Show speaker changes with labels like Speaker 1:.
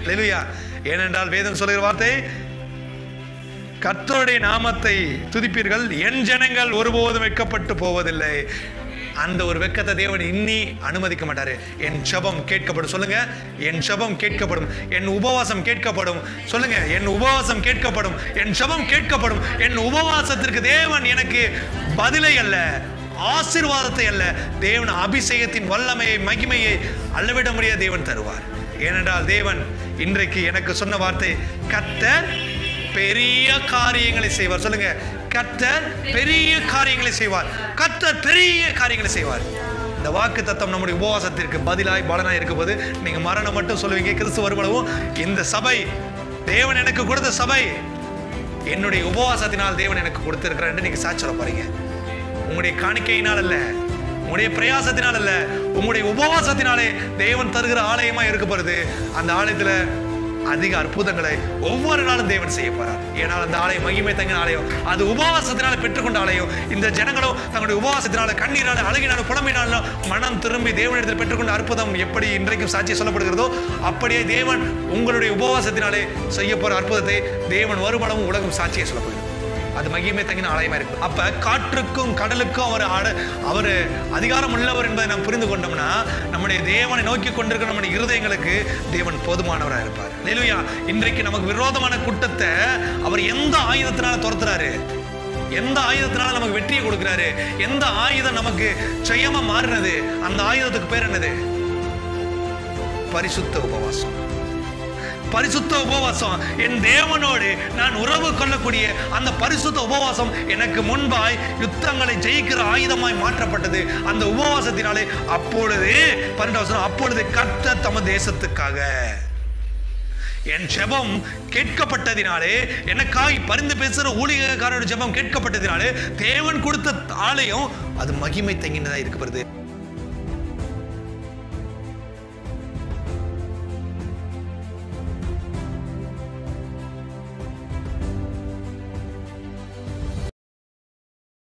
Speaker 1: அல்லேலூயா ஏனென்றால் வேதம் சொல்லுகிற வார்த்தை கர்த்தருடைய நாமத்தை துதிப்பீர்கள் என் ஜனங்கள் ஒருபோதும் வெட்கப்பட்டு போவதில்லை அந்த ஒரு வெக்கத்தை தேவன் இன்னி அனுமதிக்க மாட்டாரு என் ஜெபம் கேட்கப்படும் சொல்லுங்க என் ஜெபம் கேட்கப்படும் என் உபவாசம் கேட்கப்படும் சொல்லுங்க என் உபவாசம் கேட்கப்படும் என் ஜெபம் கேட்கப்படும் என் உபவாசத்திற்கு தேவன் எனக்கு பதிலை அல்ல ஆசீர்வாதத்தை அல்ல தேவன் அபிஷேகத்தின் வல்லமையை மகிமையை அளவிட முடியாத தேவன் தருவார் ஏனென்றால் தேவன் இன்றைக்கு எனக்கு சொன்ன வார்த்தை கத்தர் பெரிய காரியங்களை செய்வார் சொல்லுங்க கர்த்தர் பெரிய காரியங்களை செய்வார் கர்த்தர் பெரிய காரியங்களை செய்வார் இந்த வாக்கு தத்தம் நம்முடைய உபவாசத்திற்கு பதிலாய் பலனாய் இருக்க போது நீங்க மரணம் மட்டும் சொல்லுவீங்க கிறிஸ்து வருமளவும் இந்த சபை தேவன் எனக்கு கொடுத்த சபை என்னுடைய உபவாசத்தினால் தேவன் எனக்கு கொடுத்திருக்கிறார் என்று நீங்க சாட்சி சொல்ல போறீங்க உங்களுடைய காணிக்கையினால் அல்ல உங்களுடைய பிரயாசத்தினால் அல்ல உங்களுடைய உபவாசத்தினாலே தேவன் தருகிற ஆலயமா இருக்க போறது அந்த ஆலயத்துல அதிக அற்புதங்களை ஒவ்வொரு நாளும் தேவன் செய்ய போறார் ஏனால் அந்த ஆலயம் மகிமை தங்கின ஆலயம் அது உபவாசத்தினால பெற்றுக்கொண்ட ஆலயம் இந்த ஜனங்களும் தங்களுடைய உபவாசத்தினால கண்ணீரால அழகினாலும் புலம்பினாலும் மனம் திரும்பி தேவனிடத்தில் பெற்றுக்கொண்ட அற்புதம் எப்படி இன்றைக்கும் சாட்சி சொல்லப்படுகிறதோ அப்படியே தேவன் உங்களுடைய உபவாசத்தினாலே செய்ய போற அற்புதத்தை தேவன் வருமானமும் உலகம் சாட்சியை சொல்லப்படுகிறது அது மகிமை தங்கின ஆலயமா இருக்கு அப்ப காற்றுக்கும் கடலுக்கும் அவர் ஆட அவர் அதிகாரம் உள்ளவர் என்பதை நாம் புரிந்து கொண்டோம்னா நம்முடைய தேவனை நோக்கி கொண்டிருக்கிற நம்முடைய இருதயங்களுக்கு தேவன் போதுமானவராக இருப்பார் இல்லையா இன்றைக்கு நமக்கு விரோதமான கூட்டத்தை அவர் எந்த ஆயுதத்தினால துரத்துறாரு எந்த ஆயுதத்தினால நமக்கு வெற்றியை கொடுக்கிறாரு எந்த ஆயுதம் நமக்கு ஜெயமா மாறினது அந்த ஆயுதத்துக்கு பேர் என்னது பரிசுத்த உபவாசம் பரிசுத்த உபவாசம் என் தேவனோடு நான் உறவு கொள்ளக்கூடிய அந்த பரிசுத்த உபவாசம் எனக்கு முன்பாய் யுத்தங்களை ஜெயிக்கிற ஆயுதமாய் மாற்றப்பட்டது அந்த உபவாசத்தினாலே அப்பொழுது பன்னெண்டு வசனம் அப்பொழுது கர்த்தர் தம தேசத்துக்காக என் ஜெபம் கேட்கப்பட்டதினாலே எனக்காய் பரிந்து பேசுகிற ஊழியக்காரரோட ஜெபம் கேட்கப்பட்டதினாலே தேவன் கொடுத்த ஆலயம் அது மகிமை தங்கினதா இருக்கப்படுது